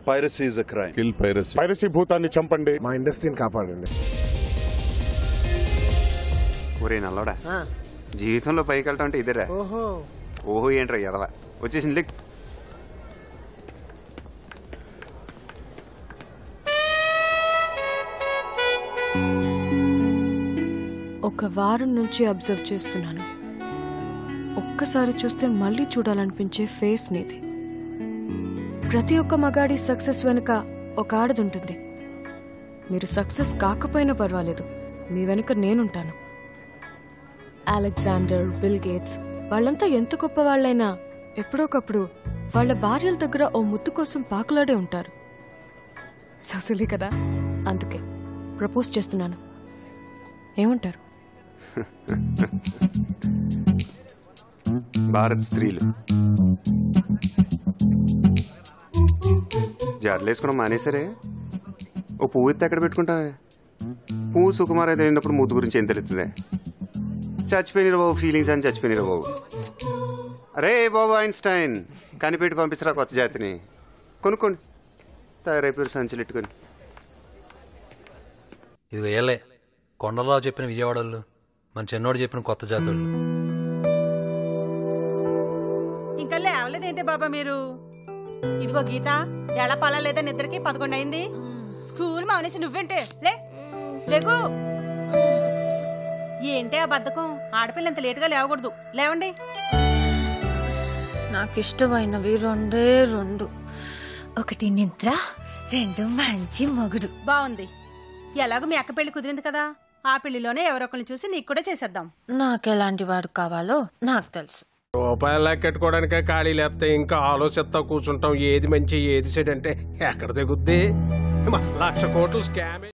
Piracy is a crime. Kill piracy piracy భూతాన్ని చంపండి మా ఇండస్ట్రీని కాపాడండి ఒరే నల్లోడా జీవితంలో పైకి వెళ్ళటం అంటే ఇదేరా ఓహో ఓహో ఏంట్రా ఎదవా వచ్చేసింది లెక్ ఒక వారం నుంచి అబ్జర్వ్ చేస్తున్నాను ఒక్కసారి చూస్తే మళ్ళీ చూడాలనిపించే ఫేస్ నీది ప్రతి ఒక్క మగాడి సక్సెస్ వెనుక ఒక ఆడదుంటుంది మీరు సక్సెస్ కాకపోయినా పర్వాలేదు మీ వెనుక నేనుంటాను అలెగ్జాండర్ బిల్ గేట్స్ వాళ్ళంతా ఎంత గొప్ప వాళ్ళైనా ఎప్పుడోకప్పుడు వాళ్ళ భార్యల దగ్గర ఓ ముత్తు కోసం పాకులాడే ఉంటారు సొసలి కదా అందుకే ప్రపోజ్ చేస్తున్నాను ఏమంటారు భారత్ స్త్రీలు జడలేసుకోవడం మానేసరే ఓ పువ్వు ఎత్తి ఎక్కడ పెట్టుకుంటావే పువ్వు సుకుమార్ అయితే అయినప్పుడు ముద్దు గురించి ఏం తెలుస్తుంది చచ్చిపోయినరా బాబు ఫీలింగ్స్ అని చచ్చిపోయినరా బాబు అరే బాబు ఐన్స్టైన్ కనిపెట్టి పంపించరా కొత్త జాతిని కొనుక్కోండి తయారైపోయారు సంచులు ఎట్టుకొని ఇది వేయలే కొండలరావు చెప్పిన విజయవాడలు మన చిన్నోడు చెప్పిన కొత్త జాతులు ఇంకా లేవలేదేంటి బాబా మీరు ఇదిగో గీత ఎలా పడలేదా నిద్రకి పదకొండు అయింది స్కూల్ మానేసి నువ్వేంటే లే లేకు ఏంటి ఆ బద్ధకం ఆడపిల్ల ఇంత లేటుగా లేవకూడదు లేవండి నాకు ఇష్టమైనవి రెండే రెండు ఒకటి నిద్ర రెండు మంచి మొగుడు బాగుంది ఎలాగో మీ అక్క పెళ్లి కుదిరింది కదా ఆ పెళ్లిలోనే ఎవరొకరిని చూసి నీకు కూడా చేసేద్దాం నాకు ఎలాంటి వాడు కావాలో నాకు తెలుసు రూపాయలు లెక్కెట్టుకోవడానికే ఖాళీ లేకపోతే ఇంకా ఆలోచిస్తా కూర్చుంటాం ఏది మంచి ఏది చెడు అంటే ఎక్కడ తెగుద్ది లక్ష కోట్లు స్కామ్